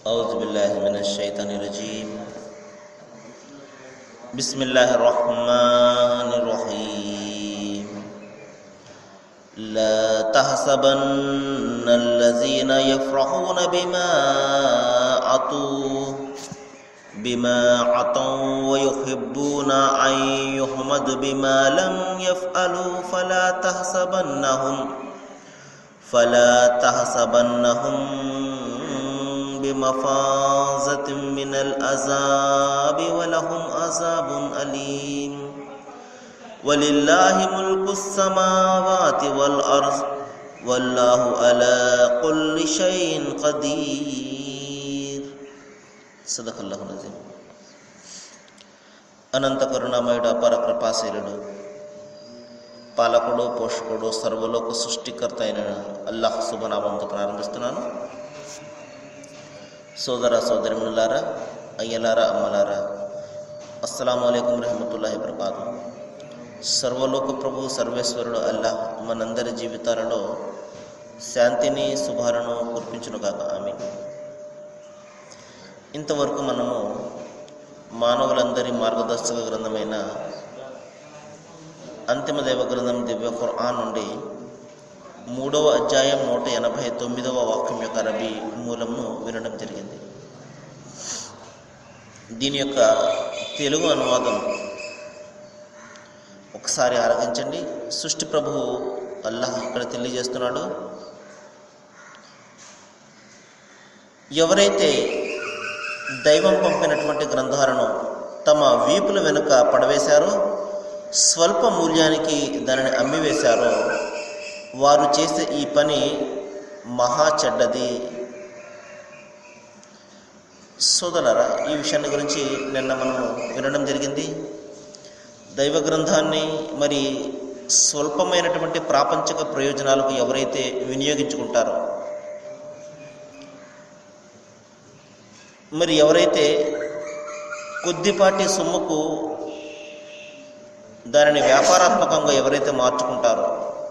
أعوذ بالله من الشيطان الرجيم بسم الله الرحمن الرحيم لا تحسبن الذين يفرحون بما أتوا بما عطوا ويحبون أن يحمد بما لم يفعلوا فلا تحسبنهم فلا تحسبنهم بمفازة من العذاب ولهم عذاب أليم ولله ملك السماوات والأرض والله على كل شيء قدير صدق الله العظيم అనంత కరుణామయుడు అపర కృపాశీలుడు పాలకుడు పోషకుడు సర్వలోక సృష్టికర్త అయిన అల్లాహ్ శుభనామంతో ప్రారంభిస్తున్నాను సోదర సోదరిములారా అయ్యలారా అమ్మలారా అస్సలం అయికం రహమతుల్లాహి వబర్కాతు సర్వలోక ప్రభు సర్వేశ్వరుడు అల్లాహ్ మనందరి జీవితాలలో శాంతిని శుభాలను కురిపించునుగాక ఆమె ఇంతవరకు మనము మానవులందరి మార్గదర్శక గ్రంథమైన అంతిమ దైవ గ్రంథం దివ్య ఖుర్ఆన్ నుండి మూడవ అధ్యాయం నూట ఎనభై తొమ్మిదవ వాక్యం యొక్క రబి మూలంను వినడం జరిగింది దీని యొక్క తెలుగు అనువాదం ఒకసారి ఆరాధించండి సృష్టి ప్రభువు అల్లాహ్ ఇక్కడ తెలియజేస్తున్నాడు ఎవరైతే దైవం పంపినటువంటి గ్రంథాలను తమ వీపుల వెనుక పడవేశారో స్వల్ప మూల్యానికి దానిని అమ్మివేశారో వారు చేసే ఈ పని మహా చెడ్డది సోదలరా ఈ విషయాన్ని గురించి నిన్న మనము వినడం జరిగింది దైవ గ్రంథాన్ని మరి స్వల్పమైనటువంటి ప్రాపంచిక ప్రయోజనాలకు ఎవరైతే వినియోగించుకుంటారో మరి ఎవరైతే కొద్దిపాటి సొమ్ముకు దానిని వ్యాపారాత్మకంగా ఎవరైతే మార్చుకుంటారో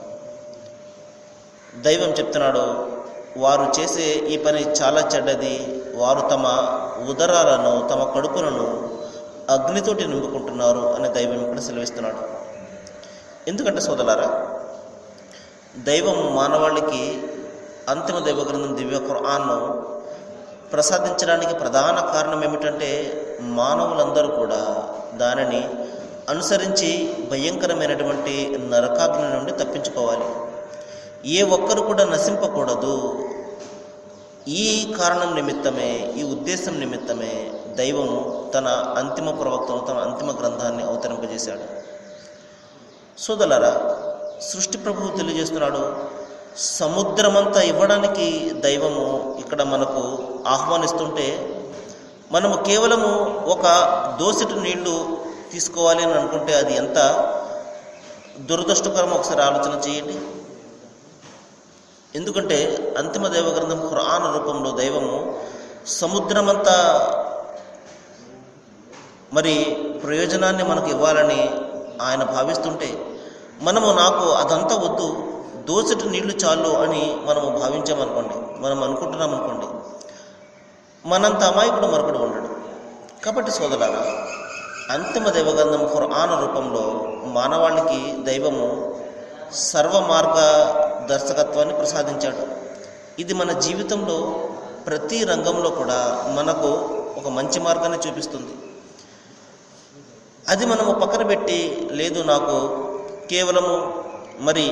దైవం చెప్తున్నాడు వారు చేసే ఈ పని చాలా చెడ్డది వారు తమ ఉదరాలను తమ కడుపులను అగ్నితోటి నింపుకుంటున్నారు అని దైవం ఇక్కడ సెలవిస్తున్నాడు ఎందుకంటే సోదలారా దైవం మానవాళికి అంతిమ దైవ గ్రంథం దివ్య ఖురాన్ను ప్రసాదించడానికి ప్రధాన కారణం ఏమిటంటే మానవులందరూ కూడా దానిని అనుసరించి భయంకరమైనటువంటి నరకాగ్ని నుండి తప్పించుకోవాలి ఏ ఒక్కరు కూడా నశింపకూడదు ఈ కారణం నిమిత్తమే ఈ ఉద్దేశం నిమిత్తమే దైవం తన అంతిమ ప్రవక్తను తన అంతిమ గ్రంథాన్ని అవతరింపజేశాడు సోదలరా సృష్టి ప్రభువు తెలియజేస్తున్నాడు సముద్రమంతా ఇవ్వడానికి దైవము ఇక్కడ మనకు ఆహ్వానిస్తుంటే మనము కేవలము ఒక దోసిటి నీళ్లు తీసుకోవాలి అని అనుకుంటే అది ఎంత దురదృష్టకరం ఒకసారి ఆలోచన చేయండి ఎందుకంటే అంతిమ దైవ గ్రంథం ఖురాన్ రూపంలో దైవము సముద్రమంతా మరి ప్రయోజనాన్ని మనకు ఇవ్వాలని ఆయన భావిస్తుంటే మనము నాకు అదంతా వద్దు దోసటి నీళ్లు చాలు అని మనము భావించామనుకోండి మనం అనుకుంటున్నాం అనుకోండి మనంత అమాయకుడు మరొకడు ఉండడు కాబట్టి సోదరారా అంతిమ దైవగంధం ఖురాన్ రూపంలో మానవాళికి దైవము సర్వ మార్గ దర్శకత్వాన్ని ప్రసాదించాడు ఇది మన జీవితంలో ప్రతి రంగంలో కూడా మనకు ఒక మంచి మార్గాన్ని చూపిస్తుంది అది మనము పక్కన పెట్టి లేదు నాకు కేవలము మరి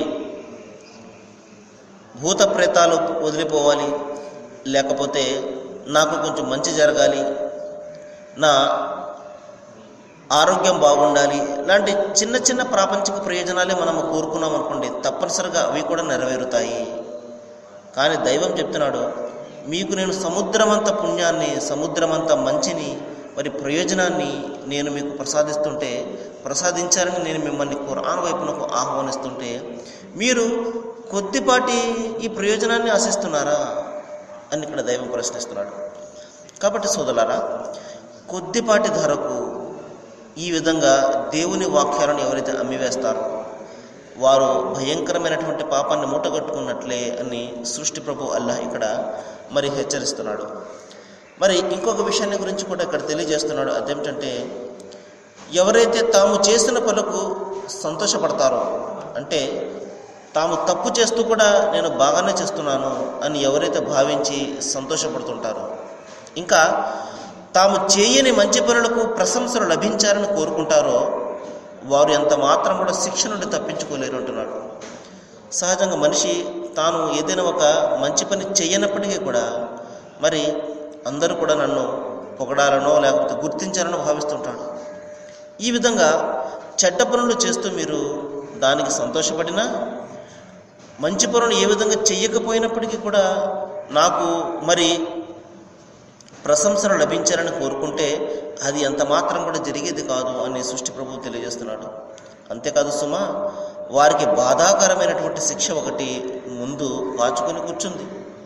భూత ప్రేతాలు వదిలిపోవాలి లేకపోతే నాకు కొంచెం మంచి జరగాలి నా ఆరోగ్యం బాగుండాలి లాంటి చిన్న చిన్న ప్రాపంచిక ప్రయోజనాలే మనము కోరుకున్నాం అనుకోండి తప్పనిసరిగా అవి కూడా నెరవేరుతాయి కానీ దైవం చెప్తున్నాడు మీకు నేను సముద్రమంత పుణ్యాన్ని సముద్రమంత మంచిని మరి ప్రయోజనాన్ని నేను మీకు ప్రసాదిస్తుంటే ప్రసాదించాలని నేను మిమ్మల్ని ఖురాన్ వైపునకు ఆహ్వానిస్తుంటే మీరు కొద్దిపాటి ఈ ప్రయోజనాన్ని ఆశిస్తున్నారా అని ఇక్కడ దైవం ప్రశ్నిస్తున్నాడు కాబట్టి సోదలారా కొద్దిపాటి ధరకు ఈ విధంగా దేవుని వాక్యాలను ఎవరైతే అమ్మివేస్తారో వారు భయంకరమైనటువంటి పాపాన్ని మూటగట్టుకున్నట్లే అని సృష్టి ప్రభు అల్లాహ్ ఇక్కడ మరి హెచ్చరిస్తున్నాడు మరి ఇంకొక విషయాన్ని గురించి కూడా ఇక్కడ తెలియజేస్తున్నాడు అదేమిటంటే ఎవరైతే తాము చేసిన పనులకు సంతోషపడతారో అంటే తాము తప్పు చేస్తూ కూడా నేను బాగానే చేస్తున్నాను అని ఎవరైతే భావించి సంతోషపడుతుంటారో ఇంకా తాము చేయని మంచి పనులకు ప్రశంసలు లభించాలని కోరుకుంటారో వారు ఎంత మాత్రం కూడా శిక్ష నుండి తప్పించుకోలేరు అంటున్నాడు సహజంగా మనిషి తాను ఏదైనా ఒక మంచి పని చేయనప్పటికీ కూడా మరి అందరూ కూడా నన్ను పొగడాలనో లేకపోతే గుర్తించాలనో భావిస్తుంటాడు ఈ విధంగా చెడ్డ పనులు చేస్తూ మీరు దానికి సంతోషపడినా మంచి పనులు ఏ విధంగా చెయ్యకపోయినప్పటికీ కూడా నాకు మరి ప్రశంసలు లభించాలని కోరుకుంటే అది ఎంత మాత్రం కూడా జరిగేది కాదు అని సృష్టి ప్రభువు తెలియజేస్తున్నాడు అంతేకాదు సుమ వారికి బాధాకరమైనటువంటి శిక్ష ఒకటి ముందు కాచుకొని కూర్చుంది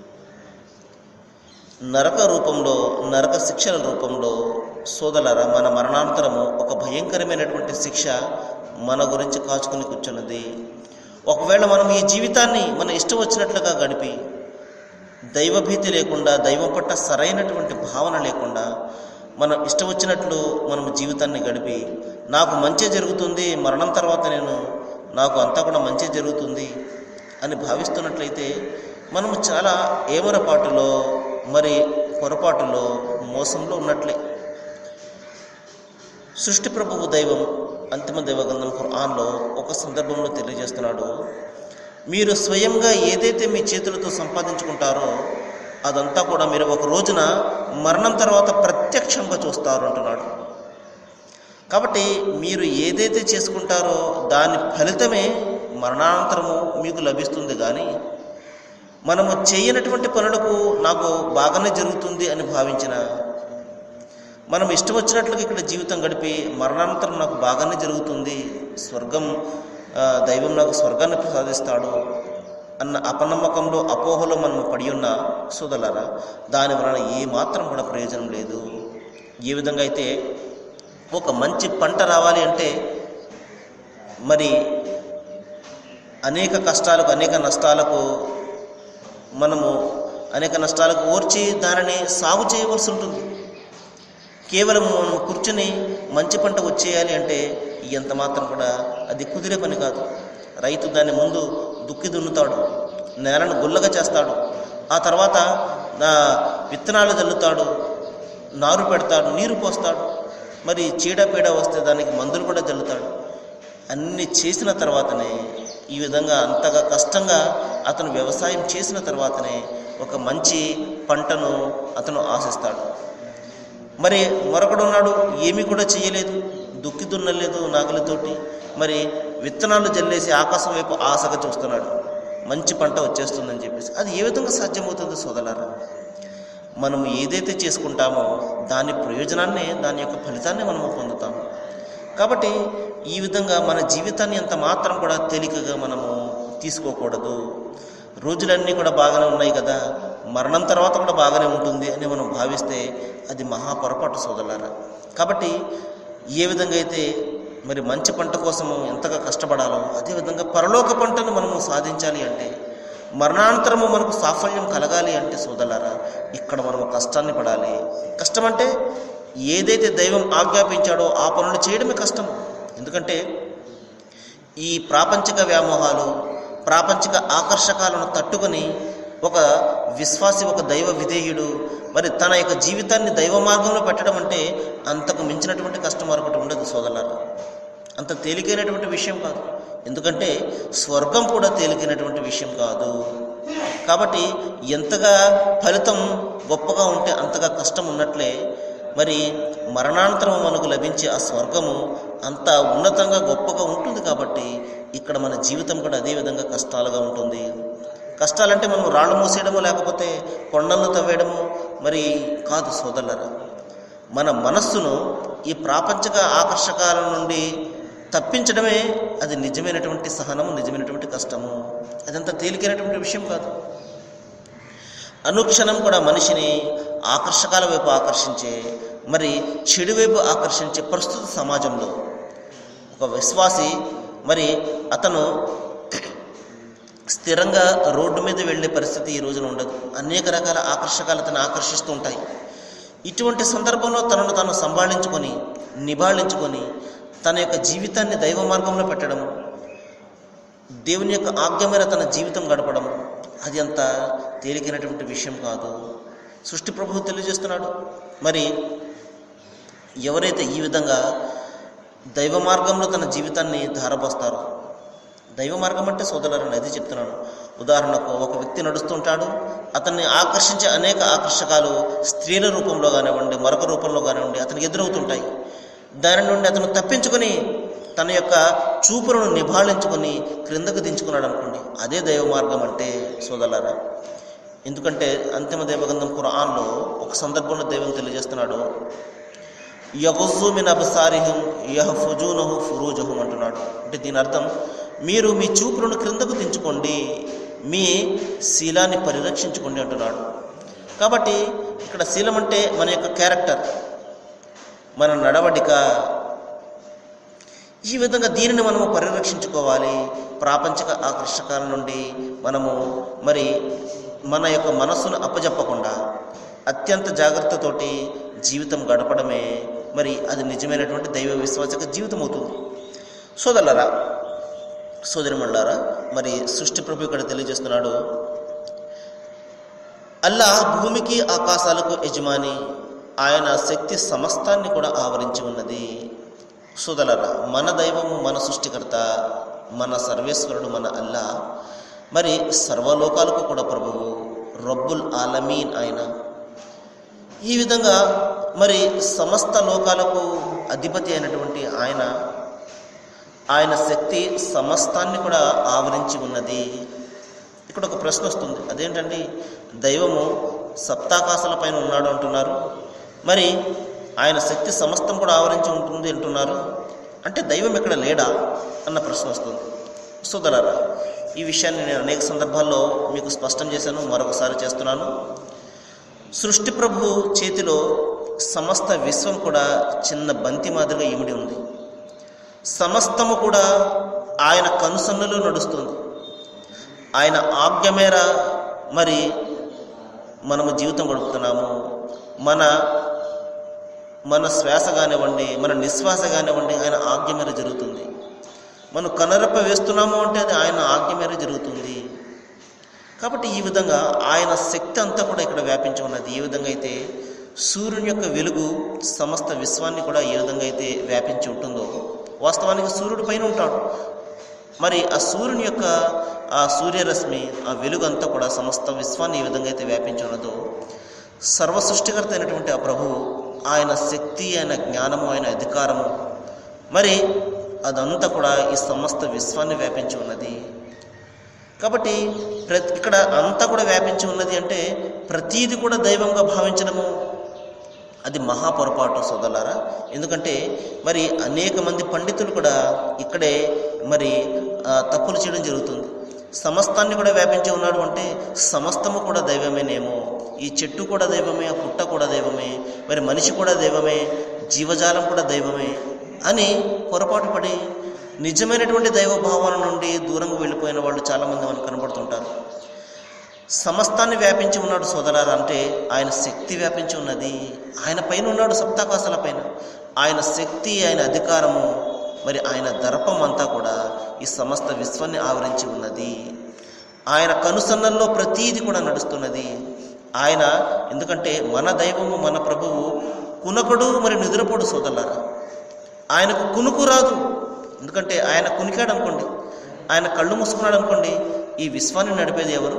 నరక రూపంలో నరక శిక్షల రూపంలో సోదలర మన మరణాంతరము ఒక భయంకరమైనటువంటి శిక్ష మన గురించి కాచుకొని కూర్చున్నది ఒకవేళ మనం ఈ జీవితాన్ని మన ఇష్టం వచ్చినట్లుగా గడిపి దైవభీతి లేకుండా దైవం పట్ల సరైనటువంటి భావన లేకుండా మనం ఇష్టం వచ్చినట్లు మనం జీవితాన్ని గడిపి నాకు మంచి జరుగుతుంది మరణం తర్వాత నేను నాకు అంతా కూడా మంచి జరుగుతుంది అని భావిస్తున్నట్లయితే మనము చాలా ఏమరపాటులో మరి పొరపాటులో మోసంలో ఉన్నట్లే సృష్టి ప్రభువు దైవం అంతిమ దైవగంధం ఖురాన్లో ఒక సందర్భంలో తెలియజేస్తున్నాడు మీరు స్వయంగా ఏదైతే మీ చేతులతో సంపాదించుకుంటారో అదంతా కూడా మీరు ఒక రోజున మరణం తర్వాత ప్రత్యక్షంగా చూస్తారు అంటున్నాడు కాబట్టి మీరు ఏదైతే చేసుకుంటారో దాని ఫలితమే మరణానంతరము మీకు లభిస్తుంది కానీ మనము చేయనటువంటి పనులకు నాకు బాగానే జరుగుతుంది అని భావించిన మనం ఇష్టం వచ్చినట్లుగా ఇక్కడ జీవితం గడిపి మరణానంతరం నాకు బాగానే జరుగుతుంది స్వర్గం ఆ, దైవం నాకు స్వర్గాన్ని ప్రసాదిస్తాడు అన్న అపనమ్మకంలో అపోహలో మనం పడి ఉన్న సోదరులారా దాని వలన ఏ మాత్రం కూడా ప్రయోజనం లేదు ఏ విధంగా అయితే ఒక మంచి పంట రావాలి అంటే మరి అనేక కష్టాలకు అనేక నష్టాలకు మనము అనేక నష్టాలకు ఓర్చి దానిని సాగు చేయవలసి ఉంటుంది కేవలం మనం కూర్చుని మంచి పంట వచ్చేయాలి అంటే ఎంత మాత్రం కూడా అది కుదిరే పని కాదు రైతు దాన్ని ముందు దుక్కి దున్నుతాడు నేలను గుల్లగా చేస్తాడు ఆ తర్వాత నా విత్తనాలు చల్లుతాడు నారు పెడతాడు నీరు పోస్తాడు మరి చీడపీడ వస్తే దానికి మందులు కూడా చల్లుతాడు అన్ని చేసిన తర్వాతనే ఈ విధంగా అంతగా కష్టంగా అతను వ్యవసాయం చేసిన తర్వాతనే ఒక మంచి పంటను అతను ఆశిస్తాడు మరి మరొకడు ఉన్నాడు ఏమీ కూడా చేయలేదు దుక్కి దున్నలేదు నాగలితోటి మరి విత్తనాలు జల్లేసి ఆకాశం వైపు ఆశగా చూస్తున్నాడు మంచి పంట వచ్చేస్తుందని చెప్పేసి అది ఏ విధంగా సాధ్యమవుతుంది సోదలారా మనం ఏదైతే చేసుకుంటామో దాని ప్రయోజనాన్ని దాని యొక్క ఫలితాన్ని మనము పొందుతాము కాబట్టి ఈ విధంగా మన జీవితాన్ని ఎంత మాత్రం కూడా తేలికగా మనము తీసుకోకూడదు రోజులన్నీ కూడా బాగానే ఉన్నాయి కదా మరణం తర్వాత కూడా బాగానే ఉంటుంది అని మనం భావిస్తే అది మహా పొరపాటు సోదరులారా కాబట్టి ఏ విధంగా అయితే మరి మంచి పంట కోసము ఎంతగా కష్టపడాలో అదేవిధంగా పరలోక పంటను మనము సాధించాలి అంటే మరణానంతరము మనకు సాఫల్యం కలగాలి అంటే సోదరులారా ఇక్కడ మనము కష్టాన్ని పడాలి కష్టం అంటే ఏదైతే దైవం ఆజ్ఞాపించాడో ఆ పనులు చేయడమే కష్టం ఎందుకంటే ఈ ప్రాపంచిక వ్యామోహాలు ప్రాపంచిక ఆకర్షకాలను తట్టుకొని ఒక విశ్వాసి ఒక దైవ విధేయుడు మరి తన యొక్క జీవితాన్ని దైవ మార్గంలో పెట్టడం అంటే అంతకు మించినటువంటి కష్టం మరొకటి ఉండదు సోదరులారా అంత తేలికైనటువంటి విషయం కాదు ఎందుకంటే స్వర్గం కూడా తేలికైనటువంటి విషయం కాదు కాబట్టి ఎంతగా ఫలితం గొప్పగా ఉంటే అంతగా కష్టం ఉన్నట్లే మరి మరణానంతరం మనకు లభించే ఆ స్వర్గము అంత ఉన్నతంగా గొప్పగా ఉంటుంది కాబట్టి ఇక్కడ మన జీవితం కూడా అదే విధంగా కష్టాలుగా ఉంటుంది కష్టాలంటే మనం రాళ్ళు మూసేయడము లేకపోతే కొండలను తవ్వేయడము మరి కాదు సోదరులరా మన మనస్సును ఈ ప్రాపంచిక ఆకర్షకాల నుండి తప్పించడమే అది నిజమైనటువంటి సహనము నిజమైనటువంటి కష్టము అదంత తేలికైనటువంటి విషయం కాదు అనుక్షణం కూడా మనిషిని ఆకర్షకాల వైపు ఆకర్షించే మరి చెడు వైపు ఆకర్షించే ప్రస్తుత సమాజంలో ఒక విశ్వాసి మరి అతను స్థిరంగా రోడ్డు మీద వెళ్ళే పరిస్థితి ఈ రోజున ఉండదు అనేక రకాల ఆకర్షకాలు అతను ఆకర్షిస్తూ ఉంటాయి ఇటువంటి సందర్భంలో తనను తాను సంభాళించుకొని నిబాళించుకొని తన యొక్క జీవితాన్ని దైవ మార్గంలో పెట్టడం దేవుని యొక్క ఆజ్ఞ మేర తన జీవితం గడపడం అది అంత తేలికైనటువంటి విషయం కాదు సృష్టి ప్రభువు తెలియజేస్తున్నాడు మరి ఎవరైతే ఈ విధంగా దైవ మార్గంలో తన జీవితాన్ని ధారపోస్తారో దైవ మార్గం అంటే సోదరులను అది చెప్తున్నాను ఉదాహరణకు ఒక వ్యక్తి నడుస్తుంటాడు అతన్ని ఆకర్షించే అనేక ఆకర్షకాలు స్త్రీల రూపంలో కానివ్వండి మరొక రూపంలో కానివ్వండి అతనికి ఎదురవుతుంటాయి దాని నుండి అతను తప్పించుకొని తన యొక్క చూపులను నిభాళించుకొని క్రిందకు దించుకున్నాడు అనుకోండి అదే దైవ మార్గం అంటే సోదరులారా ఎందుకంటే అంతిమ దైవగంధం ఖురాన్లో ఒక సందర్భంలో దైవం తెలియజేస్తున్నాడు యగుజు మిన్ అబ్సారిహం యహ్ఫుజూనహు ఫురూజహum అంటున్నాడు అంటే దీని అర్థం మీరు మీ చూపులను క్రిందకు దించుకోండి మీ శీలాన్ని పరిరక్షించుకోండి అంటున్నాడు కాబట్టి ఇక్కడ శీలం అంటే మన యొక్క క్యారెక్టర్ మన నడవడిక ఈ విధంగా దీనిని మనము పరిరక్షించుకోవాలి ప్రాపంచిక ఆకర్షకాల నుండి మనము మరి మన యొక్క మనస్సును అప్పజెప్పకుండా అత్యంత జాగ్రత్తతోటి జీవితం గడపడమే మరి అది నిజమైనటువంటి దైవ విశ్వాసక జీవితం అవుతుంది సోదరులారా సోదరిమణులారా మరి సృష్టి ప్రభు ఇక్కడ తెలియజేస్తున్నాడు అల్లాహ్ భూమికి ఆకాశాలకు యజమాని ఆయన శక్తి సమస్తాన్ని కూడా ఆవరించి ఉన్నది సోదరులారా మన దైవము మన సృష్టికర్త మన సర్వేశ్వరుడు మన అల్లా మరి సర్వలోకాలకు కూడా ప్రభువు రబ్బుల్ ఆలమీన్ ఆయన ఈ విధంగా మరి సమస్త లోకాలకు అధిపతి అయినటువంటి ఆయన ఆయన శక్తి సమస్తాన్ని కూడా ఆవరించి ఉన్నది ఇక్కడ ఒక ప్రశ్న వస్తుంది అదేంటండి దైవము సప్తాకాశాల పైన ఉన్నాడు అంటున్నారు మరి ఆయన శక్తి సమస్తం కూడా ఆవరించి ఉంటుంది అంటున్నారు అంటే దైవం ఇక్కడ లేడా అన్న ప్రశ్న వస్తుంది సోదరారా ఈ విషయాన్ని నేను అనేక సందర్భాల్లో మీకు స్పష్టం చేశాను మరొకసారి చేస్తున్నాను సృష్టి ప్రభు చేతిలో సమస్త విశ్వం కూడా చిన్న బంతి మాదిరిగా ఇమిడి ఉంది సమస్తము కూడా ఆయన కనుసన్నులో నడుస్తుంది ఆయన ఆజ్ఞ మేర మరి మనము జీవితం గడుపుతున్నాము మన మన శ్వాస కానివ్వండి మన నిశ్వాస కానివ్వండి ఆయన ఆజ్ఞ మేర జరుగుతుంది మనం కనరప్ప వేస్తున్నాము అంటే అది ఆయన ఆజ్ఞ మేర జరుగుతుంది కాబట్టి ఈ విధంగా ఆయన శక్తి అంతా కూడా ఇక్కడ వ్యాపించి ఉన్నది ఏ విధంగా అయితే సూర్యుని యొక్క వెలుగు సమస్త విశ్వాన్ని కూడా ఏ విధంగా అయితే వ్యాపించి ఉంటుందో వాస్తవానికి సూర్యుడి పైన ఉంటాడు మరి ఆ సూర్యుని యొక్క ఆ సూర్యరశ్మి ఆ వెలుగు అంతా కూడా సమస్త విశ్వాన్ని ఏ విధంగా అయితే వ్యాపించి ఉన్నదో సర్వ సృష్టికర్త అయినటువంటి ఆ ప్రభువు ఆయన శక్తి ఆయన జ్ఞానము ఆయన అధికారము మరి అదంతా కూడా ఈ సమస్త విశ్వాన్ని వ్యాపించి ఉన్నది కాబట్టి ప్రతి ఇక్కడ అంతా కూడా వ్యాపించి ఉన్నది అంటే ప్రతీది కూడా దైవంగా భావించడము అది మహా పొరపాటు సోదరులారా ఎందుకంటే మరి అనేక మంది పండితులు కూడా ఇక్కడే మరి ఆ, తప్పులు చేయడం జరుగుతుంది సమస్తాన్ని కూడా వ్యాపించి ఉన్నాడు అంటే సమస్తము కూడా దైవమేనేమో ఈ చెట్టు కూడా దైవమే ఆ పుట్ట కూడా దైవమే మరి మనిషి కూడా దైవమే జీవజాలం కూడా దైవమే అని పొరపాటు పడి నిజమైనటువంటి దైవ భావన నుండి దూరంగా వెళ్ళిపోయిన వాళ్ళు చాలామంది మనకు కనబడుతుంటారు సమస్తాన్ని వ్యాపించి ఉన్నాడు సోదరారు అంటే ఆయన శక్తి వ్యాపించి ఉన్నది ఆయన పైన ఉన్నాడు సప్తాకాశాల పైన ఆయన శక్తి ఆయన అధికారము మరి ఆయన దర్పం అంతా కూడా ఈ సమస్త విశ్వాన్ని ఆవరించి ఉన్నది ఆయన కనుసన్నల్లో ప్రతీది కూడా నడుస్తున్నది ఆయన ఎందుకంటే మన దైవము మన ప్రభువు కునకుడు మరి నిద్రపోడు సోదరులారా ఆయనకు కునుకు రాదు ఎందుకంటే ఆయన కునికాడు అనుకోండి ఆయన కళ్ళు మూసుకున్నాడు అనుకోండి ఈ విశ్వాన్ని నడిపేది ఎవరు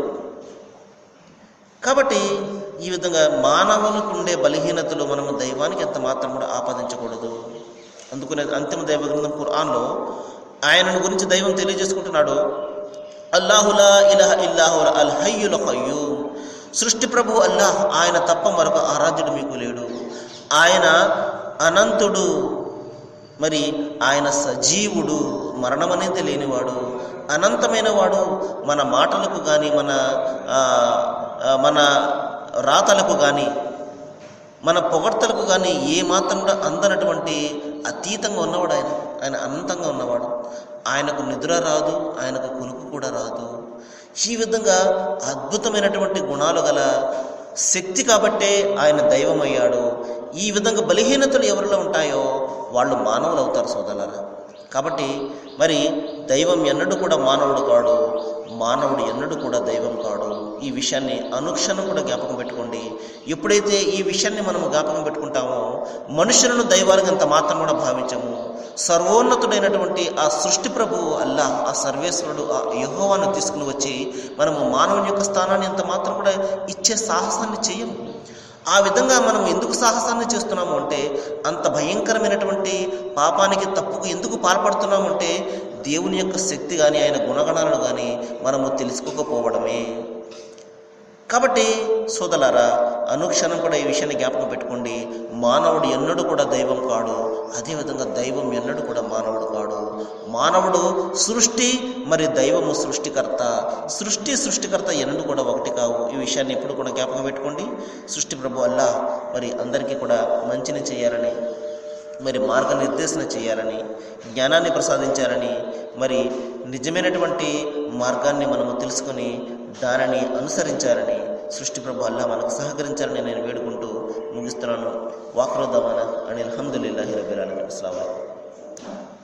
కాబట్టి ఈ విధంగా మానవునికి ఉండే బలహీనతలు మనము దైవానికి ఎంత మాత్రం కూడా ఆపాదించకూడదు అందుకనే అంతిమ దైవ గ్రంథం ఖురాన్లో ఆయనను గురించి దైవం తెలియజేసుకుంటున్నాడు అల్లాహులా ఇలహ ఇల్లాహు అల్ హయ్యుల కయ్యూమ్ సృష్టి ప్రభు అల్లాహ్ ఆయన తప్ప మరొక ఆరాధ్యుడు మీకు లేడు ఆయన అనంతుడు మరి ఆయన సజీవుడు మరణం అనేది లేనివాడు అనంతమైన వాడు మన మాటలకు కానీ మన ఆ, ఆ, మన రాతలకు కానీ మన పొగడ్తలకు కానీ ఏ మాత్రం కూడా అందనటువంటి అతీతంగా ఉన్నవాడు ఆయన ఆయన అనంతంగా ఉన్నవాడు ఆయనకు నిద్ర రాదు ఆయనకు కునుకు కూడా రాదు ఈ విధంగా అద్భుతమైనటువంటి గుణాలు గల శక్తి కాబట్టే ఆయన దైవం అయ్యాడు ఈ విధంగా బలహీనతలు ఎవరిలో ఉంటాయో వాళ్ళు మానవులు అవుతారు సోదరులారా కాబట్టి మరి దైవం ఎన్నడూ కూడా మానవుడు కాడు మానవుడు ఎన్నడూ కూడా దైవం కాడు ఈ విషయాన్ని అనుక్షణం కూడా జ్ఞాపకం పెట్టుకోండి ఎప్పుడైతే ఈ విషయాన్ని మనం జ్ఞాపకం పెట్టుకుంటామో మనుషులను దైవాలుగా అంత మాత్రం కూడా భావించము సర్వోన్నతుడైనటువంటి ఆ సృష్టి ప్రభువు అల్లా ఆ సర్వేశ్వరుడు ఆ యహోవాను తీసుకుని వచ్చి మనము మానవుని యొక్క స్థానాన్ని ఎంత మాత్రం కూడా ఇచ్చే సాహసాన్ని చేయము ఆ విధంగా మనం ఎందుకు సాహసాన్ని చేస్తున్నాము అంటే అంత భయంకరమైనటువంటి పాపానికి తప్పుకు ఎందుకు పాల్పడుతున్నాము అంటే దేవుని యొక్క శక్తి కానీ ఆయన గుణగణాలను కానీ మనము తెలుసుకోకపోవడమే కాబట్టి సోదలారా అనుక్షణం కూడా ఈ విషయాన్ని జ్ఞాపకం పెట్టుకోండి మానవుడు ఎన్నడూ కూడా దైవం కాడు అదేవిధంగా దైవం ఎన్నడూ కూడా మానవుడు కాడు మానవుడు సృష్టి మరి దైవము సృష్టికర్త సృష్టి సృష్టికర్త ఎన్నడూ కూడా ఒకటి కావు ఈ విషయాన్ని ఎప్పుడు కూడా జ్ఞాపకం పెట్టుకోండి సృష్టి ప్రభు అల్లా మరి అందరికీ కూడా మంచిని చేయాలని మరి మార్గనిర్దేశన చేయాలని జ్ఞానాన్ని ప్రసాదించాలని మరి నిజమైనటువంటి మార్గాన్ని మనము తెలుసుకొని దానిని అనుసరించాలని సృష్టి ప్రభు అల్లా మనకు సహకరించాలని నేను వేడుకుంటూ ముగిస్తున్నాను వాక్రోదమాన అని అల్హమ్దుల్లాహి రబ్బిల్ ఆలమీన్ అస్సలాము అలైకుం